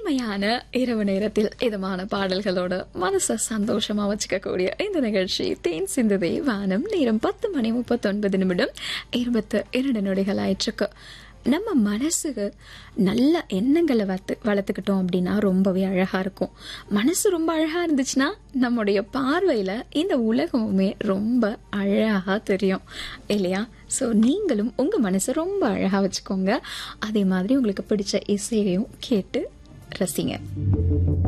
இனிமையான இரவு நேரத்தில் இதமான பாடல்களோட மனசை சந்தோஷமா வச்சுக்கக்கூடிய இந்த நிகழ்ச்சி தேன் சிந்துதே வானம் நேரம் பத்து மணி முப்பத்தொன்பது நிமிடம் இருபத்து இரண்டு நொடிகள் ஆயிற்றுக்கு நம்ம மனசுக்கு நல்ல எண்ணங்களை வளர்த்து வளர்த்துக்கிட்டோம் அப்படின்னா ரொம்பவே அழகா இருக்கும் மனசு ரொம்ப அழகா இருந்துச்சுன்னா நம்முடைய பார்வையில இந்த உலகமுமே ரொம்ப அழகா தெரியும் இல்லையா ஸோ நீங்களும் உங்க மனசை ரொம்ப அழகா வச்சுக்கோங்க அதே மாதிரி உங்களுக்கு பிடிச்ச இசையையும் கேட்டு ரசிங்க